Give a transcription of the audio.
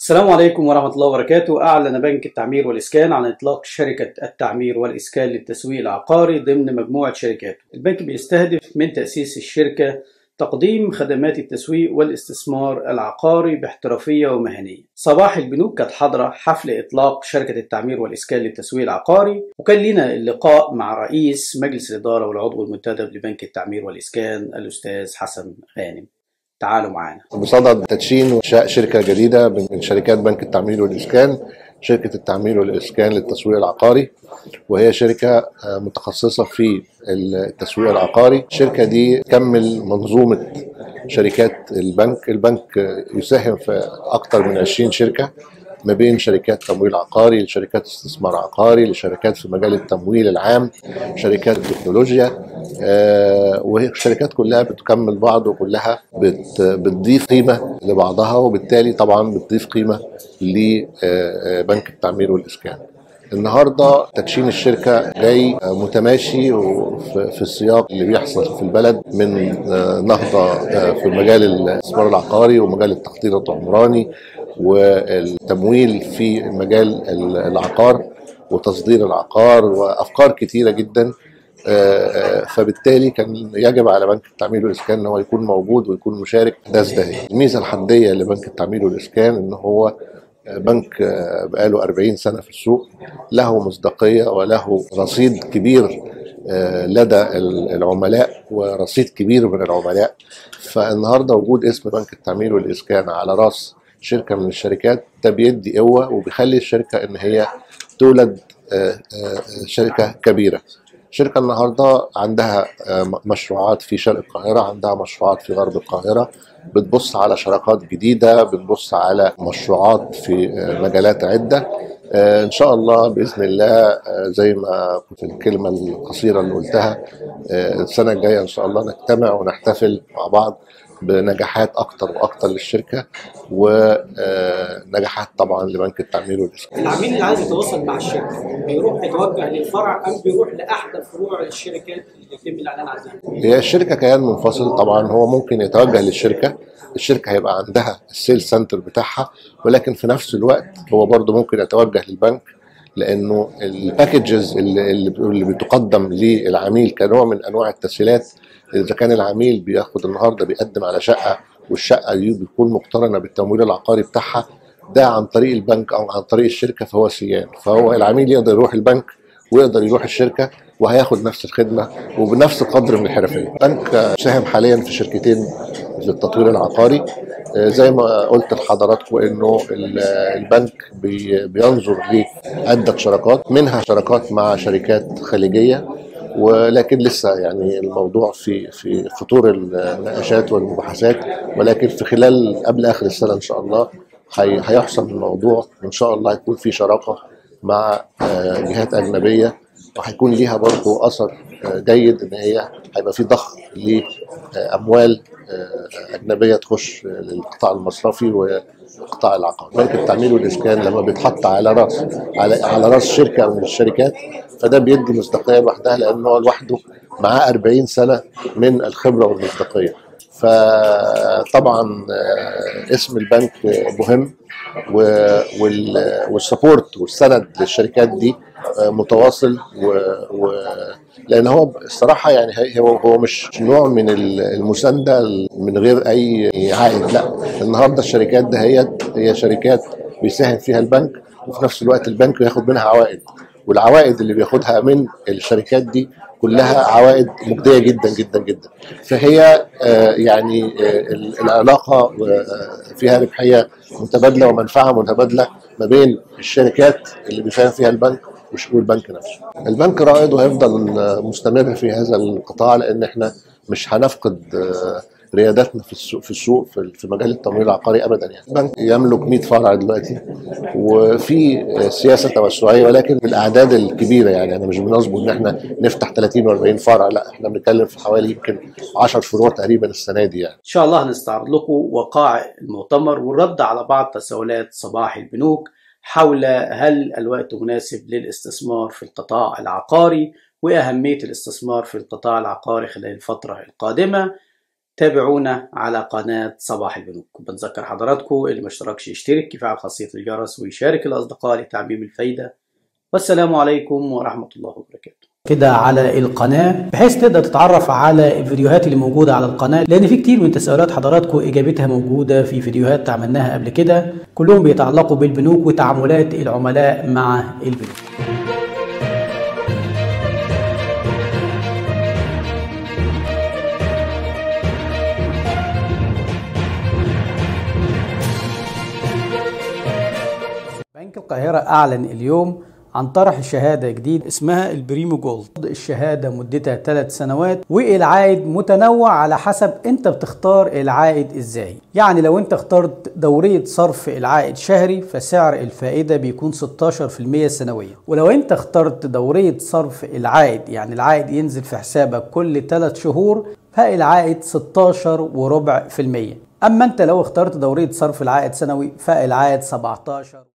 السلام عليكم ورحمة الله وبركاته أعلن بنك التعمير والإسكان عن إطلاق شركة التعمير والإسكان للتسويق العقاري ضمن مجموعة شركات البنك بيستهدف من تأسيس الشركة تقديم خدمات التسويق والاستثمار العقاري باحترافية ومهنية صباح البنوك كانت حاضرة حفل إطلاق شركة التعمير والإسكان للتسويق العقاري وكان لنا اللقاء مع رئيس مجلس الإدارة والعضو المنتدب لبنك التعمير والإسكان الأستاذ حسن غانم تعالوا معانا بصدد تدشين وانشاء شركه جديده من شركات بنك التعمير والاسكان شركه التعمير والاسكان للتسويق العقاري وهي شركه متخصصه في التسويق العقاري الشركه دي تكمل منظومه شركات البنك البنك يساهم في اكثر من 20 شركه ما بين شركات تمويل عقاري لشركات استثمار عقاري لشركات في مجال التمويل العام شركات التكنولوجيا آه وهي الشركات كلها بتكمل بعض وكلها بت بتضيف قيمه لبعضها وبالتالي طبعا بتضيف قيمه لبنك التعمير والاسكان النهارده تدشين الشركه جاي متماشي في السياق اللي بيحصل في البلد من نهضه في مجال الاستثمار العقاري ومجال التخطيط العمراني والتمويل في مجال العقار وتصدير العقار وافكار كتيره جدا فبالتالي كان يجب على بنك التعمير والاسكان ان هو يكون موجود ويكون مشارك احداث ده الميزه الحديه لبنك التعمير والاسكان ان هو بنك بقاله 40 سنه في السوق له مصداقيه وله رصيد كبير لدى العملاء ورصيد كبير من العملاء فالنهارده وجود اسم بنك التعمير والاسكان على راس شركه من الشركات ده بيدي قوه وبيخلي الشركه ان هي تولد شركه كبيره الشركة النهاردة عندها مشروعات في شرق القاهرة عندها مشروعات في غرب القاهرة بتبص على شراكات جديدة بتبص على مشروعات في مجالات عدة ان شاء الله باذن الله زي ما في الكلمه القصيره اللي قلتها السنه الجايه ان شاء الله نجتمع ونحتفل مع بعض بنجاحات اكتر واكتر للشركه ونجاحات طبعا لبنك التعمير والاسكان. العميل اللي عايز يتواصل مع الشركه بيروح يتوجه للفرع ام بيروح لاحدى فروع الشركات اللي يتم الاعلان عنها؟ هي الشركه كيان منفصل طبعا هو ممكن يتوجه للشركه الشركه هيبقى عندها السيل سنتر بتاعها ولكن في نفس الوقت هو برضه ممكن يتوجه للبنك لانه الباكجز اللي, اللي بتقدم للعميل كنوع من انواع التسهيلات اذا كان العميل بياخد النهارده بيقدم على شقه والشقه دي بتكون مقترنه بالتمويل العقاري بتاعها ده عن طريق البنك او عن طريق الشركه فهو سيان فهو العميل يقدر يروح البنك ويقدر يروح الشركه وهياخد نفس الخدمه وبنفس القدر من الحرفيه. البنك ساهم حاليا في شركتين للتطوير العقاري زي ما قلت لحضراتكم انه البنك بينظر لعده شراكات منها شراكات مع شركات خليجيه ولكن لسه يعني الموضوع في في فطور المناقشات والمباحثات ولكن في خلال قبل اخر السنه ان شاء الله هيحصل الموضوع وان شاء الله هيكون في شراكه مع جهات اجنبيه وهيكون ليها برضه اثر جيد ان هي هيبقى في ضخ لاموال اجنبيه تخش للقطاع المصرفي وقطاع العقار. بنك التعمير والاسكان لما بيتحط على راس على على راس شركه من الشركات فده بيدي مصداقيه لوحدها لان هو لوحده معاه 40 سنه من الخبره والمصداقيه. فطبعا اسم البنك مهم والسبورت والسند للشركات دي متواصل و, و لان هو الصراحه يعني هو هو مش نوع من المسانده من غير اي عائد لا النهارده الشركات دهيت هي شركات بيساهم فيها البنك وفي نفس الوقت البنك بياخد منها عوائد والعوائد اللي بياخدها من الشركات دي كلها عوائد مجديه جدا جدا جدا فهي يعني العلاقه فيها ربحيه متبادله ومنفعه متبادله ما بين الشركات اللي بيساهم فيها البنك والبنك نفسه. البنك رائد وهيفضل مستمر في هذا القطاع لان احنا مش هنفقد رياداتنا في السوق في السوق في مجال التمويل العقاري ابدا يعني. البنك يملك 100 فرع دلوقتي وفي سياسه توسعيه ولكن بالاعداد الكبيره يعني انا مش بنصبه ان احنا نفتح 30 و40 فرع لا احنا بنتكلم في حوالي يمكن 10 فروع تقريبا السنه دي يعني. ان شاء الله هنستعرض لكم وقائع المؤتمر والرد على بعض تساؤلات صباح البنوك حول هل الوقت مناسب للاستثمار في القطاع العقاري وأهمية الاستثمار في القطاع العقاري خلال الفترة القادمة تابعونا على قناة صباح البنوك بنذكر حضراتكم اللي ما اشتركش يشترك يفعل خاصية الجرس ويشارك الأصدقاء لتعميم الفايدة والسلام عليكم ورحمة الله وبركاته كده على القناة بحيث تقدر تتعرف على الفيديوهات اللي موجودة على القناة لأن في كتير من تساؤلات حضراتكم إجابتها موجودة في فيديوهات عملناها قبل كده كلهم بيتعلقوا بالبنوك وتعاملات العملاء مع البنوك بنك القاهرة أعلن اليوم عن طرح شهادة جديد اسمها البريمو جولد الشهادة مدتها ثلاث سنوات والعائد متنوع على حسب انت بتختار العائد ازاي يعني لو انت اخترت دورية صرف العائد شهري فسعر الفائدة بيكون 16% سنويا ولو انت اخترت دورية صرف العائد يعني العائد ينزل في حسابك كل 3 شهور فالعائد 16 وربع في المية اما انت لو اخترت دورية صرف العائد سنوي فالعائد 17